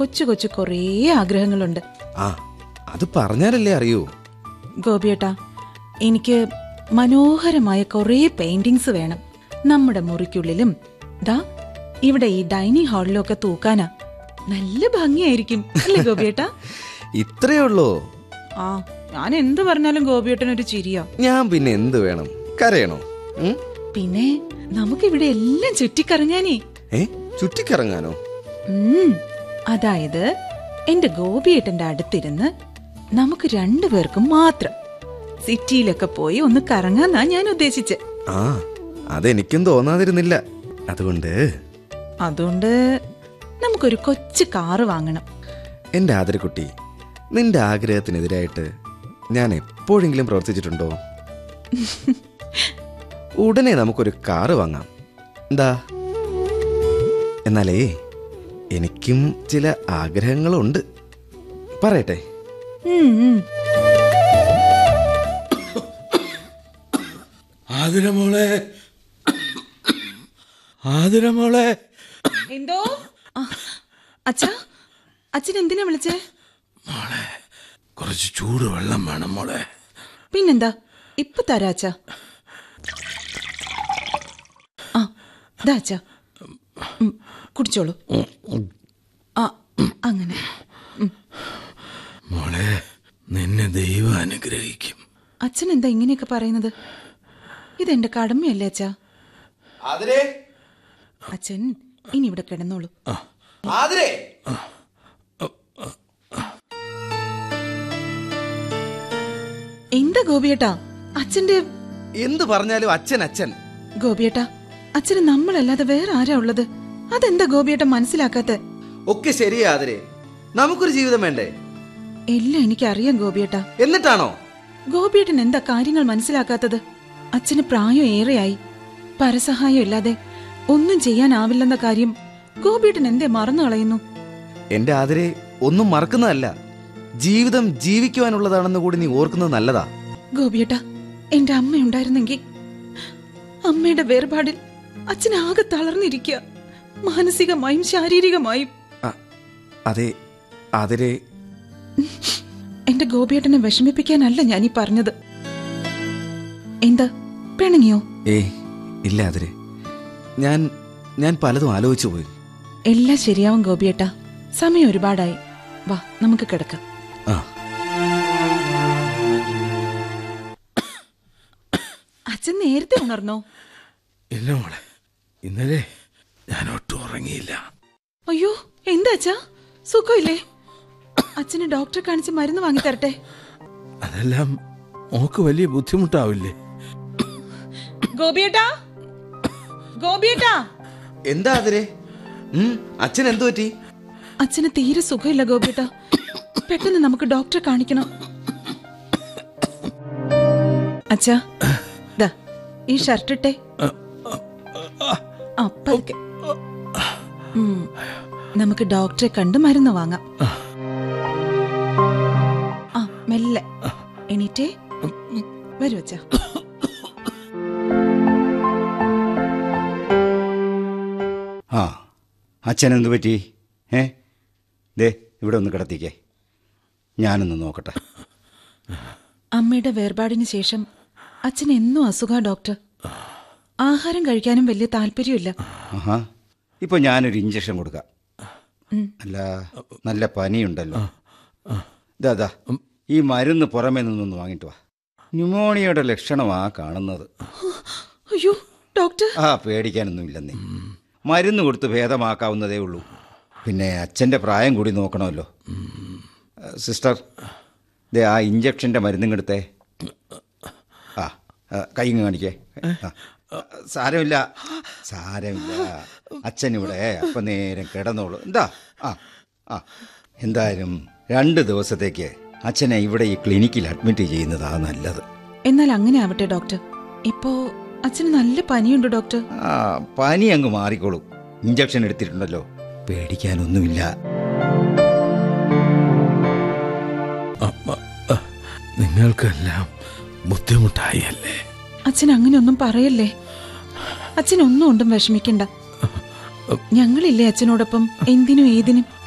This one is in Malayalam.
കൊച്ചു കൊച്ചു കുറേ ആഗ്രഹങ്ങളുണ്ട് ആ അത് പറഞ്ഞാലല്ലേ അറിയൂ ഗോപിയേട്ടാ എനിക്ക് മനോഹരമായ കുറേ പെയിന്റിങ്സ് വേണം നമ്മുടെ മുറിക്കുള്ളിലും ദാ ഇവിടെ ഈ ഡൈനിങ് ഹാളിലും ഒക്കെ തൂക്കാനാ നല്ല ഭംഗിയായിരിക്കും അല്ലേ ഗോപിയേട്ടാ ഇത്രയേ ഉള്ളൂ ആ ഞാൻ എന്ത് പറഞ്ഞാലും ഗോപിയേട്ടനൊരു ചിരിയാ ഞാൻ പിന്നെ എന്ത് വേണം കരയണോ ഉം? പിന്നെ നമുക്കിവിടെ എല്ലാം ചുറ്റിക്കറങ്ങാനേ ഏ ചുറ്റിക്കറങ്ങാനോ ഉം, അതായത് എന്റെ ഗോപിയേട്ടന്റെ അടുത്തിരുന്ന് നമുക്ക് രണ്ടുപേർക്കും മാത്രം സിറ്റിയിലൊക്കെ പോയി ഒന്ന് കറങ്ങാന്നാ ഞാൻ ഉദ്ദേശിച്ച് ആ അതെനിക്കും തോന്നാതിരുന്നില്ല അതുകൊണ്ട് അതുകൊണ്ട് നമുക്കൊരു കൊച്ചു കാറ് വാങ്ങണം എന്റെ ആദരക്കുട്ടി നിന്റെ ആഗ്രഹത്തിനെതിരായിട്ട് ഞാൻ എപ്പോഴെങ്കിലും പ്രവർത്തിച്ചിട്ടുണ്ടോ ഉടനെ നമുക്കൊരു കാറ് വാങ്ങാം എന്താ എന്നാലേ എനിക്കും ചില ആഗ്രഹങ്ങളുണ്ട് പറയട്ടെ ഉം, ഉം. ആതിരമോളെ ആതിരമോളെ എന്തോ ആ, അച്ഛാ അച്ഛൻ എന്തിനാ വിളിച്ചേ മോളെ കുറച്ച് ചൂട് വെള്ളം വേണം മോളെ പിന്നെന്താ ഇപ്പൊ തരാ അച്ഛാ ആ ദാ അച്ഛാ ഉം, കുടിച്ചോളൂ ആ അങ്ങനെ മോളെ നിന്നെ ദൈവം അനുഗ്രഹിക്കും അച്ഛൻ എന്താ ഇങ്ങനെയൊക്കെ പറയുന്നത് ഇതെന്റെ കടമയല്ലേ അച്ഛാ അച്ഛൻ ഇനി ഇവിടെ കിടന്നോളൂ എന്താ ഗോപിയേട്ടാ അച്ഛന്റെ എന്ത് പറഞ്ഞാലും അച്ഛൻ അച്ഛൻ ഗോപിയേട്ടാ അച്ഛന് നമ്മളല്ലാതെ വേറെ ആരാ ഉള്ളത് അതെന്താ ഗോപിയേട്ടൻ മനസ്സിലാക്കാത്ത ഒക്കെ ശരിയാ ആദരേ നമുക്കൊരു ജീവിതം വേണ്ടേ എല്ലാം എനിക്കറിയാം ഗോപിയേട്ടാ എന്നിട്ടാണോ ഗോപിയേട്ടൻ എന്താ കാര്യങ്ങൾ മനസ്സിലാക്കാത്തത് അച്ഛന് പ്രായം ഏറെയായി പരസഹായം ഇല്ലാതെ ഒന്നും ചെയ്യാനാവില്ലെന്ന കാര്യം ഗോപിയേട്ടൻ എന്തേ മറന്നു കളയുന്നു എന്റെ ആദരെ ഒന്നും മറക്കുന്നതല്ല ജീവിതം ജീവിക്കുവാനുള്ളതാണെന്ന് കൂടി നീ ഓർക്കുന്നത് നല്ലതാ ഗോപിയേട്ടാ എന്റെ അമ്മ ഉണ്ടായിരുന്നെങ്കിൽ അമ്മയുടെ വേർപാടിൽ അച്ഛൻ ആകെ തളർന്നിരിക്കുക മാനസികമായും ശാരീരികമായും അ- അതെ ആദരെ എന്റെ ഗോപിയേട്ടനെ വിഷമിപ്പിക്കാനല്ല ഞാനീ പറഞ്ഞത് എന്താ പിണങ്ങിയോ ഏ ഇല്ല ആദരെ ഞാൻ ഞാൻ പലതും ആലോചിച്ചു പോയി എല്ലാം ശരിയാവും ഗോപിയേട്ടാ സമയം ഒരുപാടായി വാ നമുക്ക് കിടക്കാം ആ അച്ഛൻ നേരത്തെ ഉണർന്നോ ഇല്ല മോളെ ഇന്നലെ ഞാൻ ഒട്ടും ഉറങ്ങിയില്ല അയ്യോ എന്താ അച്ഛാ സുഖമില്ലേ അച്ഛന് ഡോക്ടറെ കാണിച്ച് മരുന്ന് വാങ്ങി തരട്ടെ അതെല്ലാം മോക്ക് വലിയ ബുദ്ധിമുട്ടാവില്ലേ ഗോപിയേട്ടാ ഗോപിയേട്ടാ എന്താ ആദരെ ഉം, അച്ഛൻ എന്തു പറ്റി അച്ഛന് തീരെ സുഖമില്ല ഗോപിയേട്ടാ പെട്ടെന്ന് നമുക്ക് ഡോക്ടറെ കാണിക്കണം അച്ഛാ ദാ ഈ ഷർട്ട് ഇട്ടേ ആ പതുക്കെ ഉം, നമുക്ക് ഡോക്ടറെ കണ്ട് മരുന്ന് വാങ്ങാം ആ മെല്ലെ എണീറ്റേ വരൂ അച്ഛാ ആ അച്ഛനെന്ത് പറ്റി ഏ ദേ ഇവിടെ ഒന്ന് കിടത്തിക്കേ ഞാനൊന്ന് നോക്കട്ടെ അമ്മയുടെ വേർപാടിന് ശേഷം അച്ഛൻ എന്നും അസുഖ ഡോക്ടർ ആഹാരം കഴിക്കാനും വലിയ താല്പര്യമില്ല ആഹാ ഇപ്പോൾ ഞാനൊരു ഇഞ്ചക്ഷൻ കൊടുക്കാം അല്ല നല്ല പനിയുണ്ടല്ലോ ഇതാ ദാ ഈ മരുന്ന് പുറമേ നിന്നൊന്ന് വാങ്ങിട്ട് വാ ന്യൂമോണിയയുടെ ലക്ഷണമാ കാണുന്നത് അയ്യോ ഡോക്ടർ ആ പേടിക്കാനൊന്നുമില്ലെന്നേ മരുന്ന് കൊടുത്ത് ഭേദമാക്കാവുന്നതേ ഉള്ളൂ പിന്നെ അച്ഛൻ്റെ പ്രായം കൂടി നോക്കണമല്ലോ സിസ്റ്റർ ദേ ആ ഇഞ്ചക്ഷൻ്റെ മരുന്നും കൊടുത്തേ ആ ആ, കൈ ഇങ്ങ് കാണിക്കേ ആ, ആ, സാരമില്ല സാരമില്ല അച്ഛനിവിടെ അപ്പം നേരം കിടന്നോളൂ എന്താ ആ ആ എന്തായാലും രണ്ട് ദിവസത്തേക്ക് അച്ഛനെ ഇവിടെ ഈ ക്ലിനിക്കിൽ അഡ്മിറ്റ് ചെയ്യുന്നതാ നല്ലത് എന്നാൽ അങ്ങനെ ആവട്ടെ ഡോക്ടർ ഇപ്പോ അച്ഛന് നല്ല പനിയുണ്ട് ഡോക്ടർ ആ പനി അങ്ങ് മാറിക്കോളും ഇഞ്ചക്ഷൻ എടുത്തിട്ടുണ്ടല്ലോ പേടിക്കാനൊന്നുമില്ല അമ്മ അ, നിങ്ങൾക്കെല്ലാം ബുദ്ധിമുട്ടായി അല്ലേ അച്ഛൻ അങ്ങനെയൊന്നും പറയല്ലേ അച്ഛൻ ഒന്നും കൊണ്ടും വിഷമിക്കണ്ട ഞങ്ങളില്ലേ അച്ഛനോടൊപ്പം എന്തിനും ഏതിനും